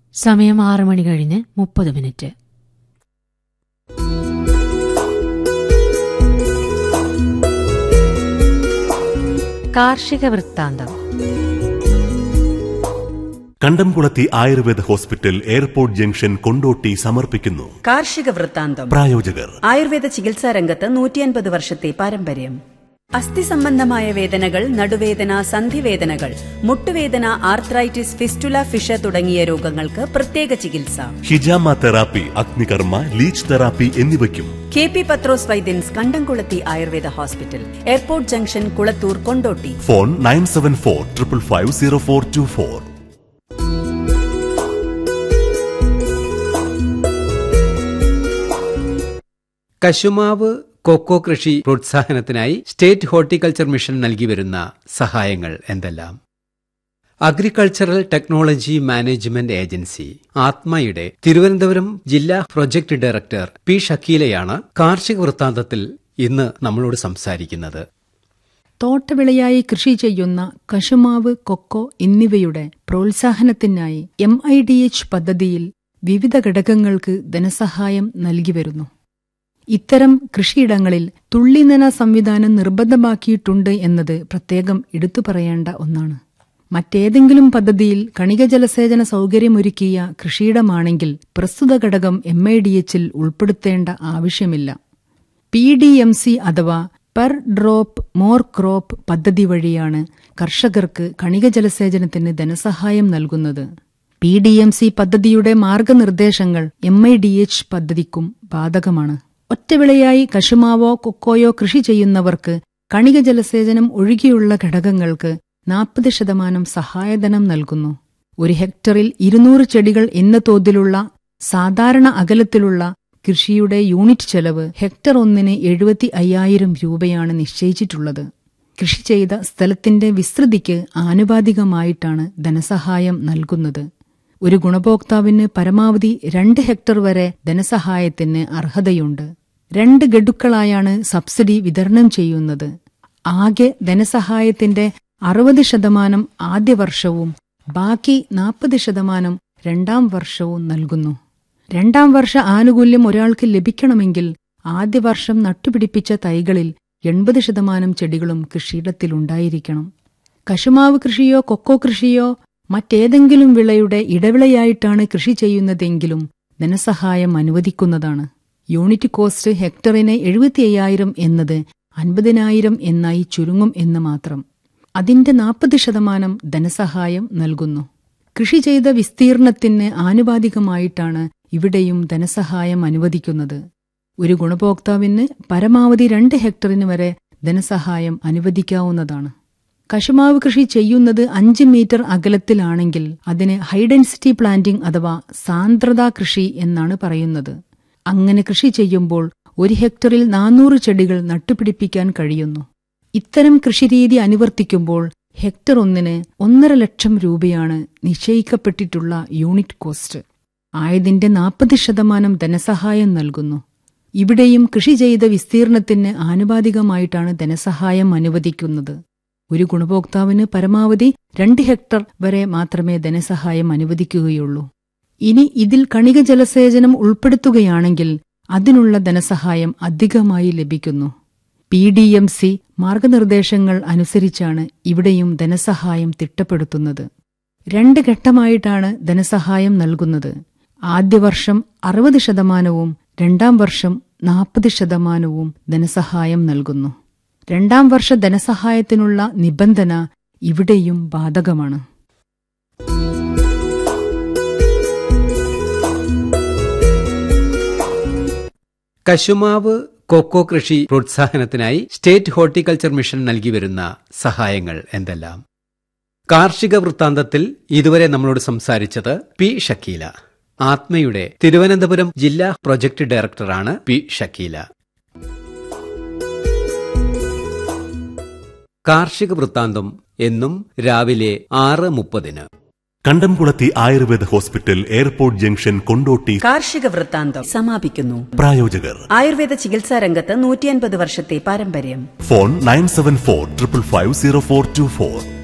സമയം ആറ് മണി കഴിഞ്ഞ് മുപ്പത് മിനിറ്റ് കാർഷിക വൃത്താന്തം Kandamkulathi Ayurveda hospital airport junction Kondotty സമർപ്പിക്കുന്നു കാർഷിക വൃത്താന്തം പ്രായോജകർ ആയുർവേദ ചികിത്സാ രംഗത്ത് നൂറ്റിയൻപത് വർഷത്തെ പാരമ്പര്യം അസ്ഥി സംബന്ധമായ വേദനകൾ നടുവേദന സന്ധിവേദനകൾ മുട്ടുവേദന ആർത്രൈറ്റിസ് ഫിസ്റ്റുല ഫിഷ തുടങ്ങിയ രോഗങ്ങൾക്ക് പ്രത്യേക ചികിത്സ ഹിജാമ തെറാപ്പി അഗ്നികർമ്മ ലീച്ച് തെറാപ്പി എന്നിവയ്ക്കും K P Pathros Vaidyans Kandamkulathi Ayurveda hospital airport junction Kulathur Kondotty phone nine seven four triple five zero four two four കശുമാവ് കൊക്കോ കൃഷി പ്രോത്സാഹനത്തിനായി സ്റ്റേറ്റ് ഹോർട്ടിക്കൾച്ചർ മിഷൻ നൽകി വരുന്ന സഹായങ്ങൾ എന്തെല്ലാം അഗ്രികൾച്ചറൽ ടെക്നോളജി മാനേജ്മെന്റ് ഏജൻസി ആത്മയുടെ തിരുവനന്തപുരം ജില്ലാ പ്രൊജക്ട് ഡയറക്ടർ പി ഷക്കീലയാണ് കാർഷിക വൃത്താന്തത്തിൽ ഇന്ന് നമ്മളോട് സംസാരിക്കുന്നത് തോട്ടവിളയായി കൃഷി ചെയ്യുന്ന കശുമാവ് കൊക്കോ എന്നിവയുടെ പ്രോത്സാഹനത്തിനായി എം ഐ ഡി എച്ച് പദ്ധതിയിൽ വിവിധ ഘടകങ്ങൾക്ക് ധനസഹായം നൽകി വരുന്നു ഇത്തരം കൃഷിയിടങ്ങളിൽ തുള്ളിനന സംവിധാനം നിർബന്ധമാക്കിയിട്ടുണ്ട് എന്നത് പ്രത്യേകം എടുത്തു പറയേണ്ട ഒന്നാണ് മറ്റേതെങ്കിലും പദ്ധതിയിൽ കണിക ജലസേചന സൗകര്യമൊരുക്കിയ കൃഷിയിടമാണെങ്കിൽ പ്രസ്തുത ഘടകം എം ഐ ഡി എച്ചിൽ ഉൾപ്പെടുത്തേണ്ട ആവശ്യമില്ല പി ഡി എം സി അഥവാ പെർ ഡ്രോപ്പ് മോർ ക്രോപ്പ് പദ്ധതി വഴിയാണ് കർഷകർക്ക് കണിക ജലസേചനത്തിന് ധനസഹായം നൽകുന്നത് പി ഡി എം സി പദ്ധതിയുടെ മാർഗനിർദ്ദേശങ്ങൾ എം ഐ ഡി എച്ച് പദ്ധതിക്കും ബാധകമാണ് ഒറ്റവിളയായി കശുമാവോ കൊക്കോയോ കൃഷി ചെയ്യുന്നവർക്ക് കണിക ജലസേചനം ഒഴികെയുള്ള ഘടകങ്ങൾക്ക് നാൽപ്പത് ശതമാനം സഹായധനം നൽകുന്നു ഒരു ഹെക്ടറിൽ ഇരുന്നൂറ് ചെടികൾ എന്ന തോതിലുള്ള സാധാരണ അകലത്തിലുള്ള കൃഷിയുടെ യൂണിറ്റ് ചെലവ് ഹെക്ടർ ഒന്നിന് എഴുപത്തി അയ്യായിരം രൂപയാണ് നിശ്ചയിച്ചിട്ടുള്ളത് കൃഷി ചെയ്ത സ്ഥലത്തിന്റെ വിസ്തൃതിക്ക് ആനുപാതികമായിട്ടാണ് ധനസഹായം നൽകുന്നത് ഒരു ഗുണഭോക്താവിന് പരമാവധി രണ്ട് ഹെക്ടർ വരെ ധനസഹായത്തിന് അർഹതയുണ്ട് രണ്ട് ഗഡുക്കളായാണ് സബ്സിഡി വിതരണം ചെയ്യുന്നത് ആകെ ധനസഹായത്തിന്റെ അറുപത് ശതമാനം ആദ്യ വർഷവും ബാക്കി നാൽപ്പത് ശതമാനം രണ്ടാം വർഷവും നൽകുന്നു രണ്ടാം വർഷ ആനുകൂല്യം ഒരാൾക്ക് ലഭിക്കണമെങ്കിൽ ആദ്യ വർഷം നട്ടുപിടിപ്പിച്ച തൈകളിൽ എൺപത് ശതമാനം ചെടികളും കൃഷിയിടത്തിലുണ്ടായിരിക്കണം കശുമാവ് കൃഷിയോ കൊക്കോ കൃഷിയോ മറ്റേതെങ്കിലും വിളയുടെ ഇടവിളയായിട്ടാണ് കൃഷി ചെയ്യുന്നതെങ്കിലും ധനസഹായം അനുവദിക്കുന്നതാണ് യൂണിറ്റ് കോസ്റ്റ് ഹെക്ടറിന് എഴുപത്തി അയ്യായിരം എന്നത് അൻപതിനായിരം എന്നായി ചുരുങ്ങും എന്ന് മാത്രം അതിന്റെ നാൽപ്പത് ശതമാനം ധനസഹായം നൽകുന്നു കൃഷി ചെയ്ത വിസ്തീർണത്തിന് ആനുപാതികമായിട്ടാണ് ഇവിടെയും ധനസഹായം അനുവദിക്കുന്നത് ഒരു ഗുണഭോക്താവിന് പരമാവധി രണ്ട് ഹെക്ടറിന് വരെ ധനസഹായം അനുവദിക്കാവുന്നതാണ് കശുമാവ് കൃഷി ചെയ്യുന്നത് അഞ്ച് മീറ്റർ അകലത്തിലാണെങ്കിൽ അതിന് ഹൈഡെൻസിറ്റി പ്ലാന്റിംഗ് അഥവാ സാന്ദ്രതാ കൃഷി എന്നാണ് പറയുന്നത് അങ്ങനെ കൃഷി ചെയ്യുമ്പോൾ ഒരു ഹെക്ടറിൽ നാനൂറ് ചെടികൾ നട്ടുപിടിപ്പിക്കാൻ കഴിയുന്നു ഇത്തരം കൃഷിരീതി അനുവർത്തിക്കുമ്പോൾ ഹെക്ടർ ഒന്നിന് ഒന്നര ലക്ഷം രൂപയാണ് നിശ്ചയിക്കപ്പെട്ടിട്ടുള്ള യൂണിറ്റ് കോസ്റ്റ് ആയതിന്റെ നാൽപ്പത് ശതമാനം ധനസഹായം നൽകുന്നു ഇവിടെയും കൃഷി ചെയ്ത വിസ്തീർണത്തിന് ആനുപാതികമായിട്ടാണ് ധനസഹായം അനുവദിക്കുന്നത് ഒരു ഗുണഭോക്താവിന് പരമാവധി രണ്ട് ഹെക്ടർ വരെ മാത്രമേ ധനസഹായം അനുവദിക്കുകയുള്ളൂ ഇനി ഇതിൽ കണിക ജലസേചനം ഉൾപ്പെടുത്തുകയാണെങ്കിൽ അതിനുള്ള ധനസഹായം അധികമായി ലഭിക്കുന്നു പി ഡി എം സി മാർഗനിർദ്ദേശങ്ങൾ അനുസരിച്ചാണ് ഇവിടെയും ധനസഹായം തിട്ടപ്പെടുത്തുന്നത് രണ്ട് ഘട്ടമായിട്ടാണ് ധനസഹായം നൽകുന്നത് ആദ്യ വർഷം അറുപത് ശതമാനവും രണ്ടാം വർഷം നാൽപ്പത് ശതമാനവും ധനസഹായം നൽകുന്നു രണ്ടാം വർഷ ധനസഹായത്തിനുള്ള നിബന്ധന ഇവിടെയും ബാധകമാണ് കശുമാവ് കൊക്കോ കൃഷി പ്രോത്സാഹനത്തിനായി സ്റ്റേറ്റ് ഹോർട്ടിക്കൾച്ചർ മിഷൻ നൽകി വരുന്ന സഹായങ്ങൾ എന്തെല്ലാം കാർഷിക വൃത്താന്തത്തിൽ ഇതുവരെ നമ്മളോട് സംസാരിച്ചത് പി ഷക്കീല ആത്മയുടെ തിരുവനന്തപുരം ജില്ലാ പ്രൊജക്ട് ഡയറക്ടറാണ് പി ഷക്കീല കാർഷിക വൃത്താന്തം എന്നും രാവിലെ ആറ് മുപ്പതിന് Kandamkulathi Ayurveda hospital airport junction Kondotty കാർഷിക വൃത്താന്തം സമാപിക്കുന്നു പ്രായോജകർ ആയുർവേദ ചികിത്സാ രംഗത്ത് നൂറ്റിയൻപത് വർഷത്തെ പാരമ്പര്യം phone nine seven four triple five zero four two four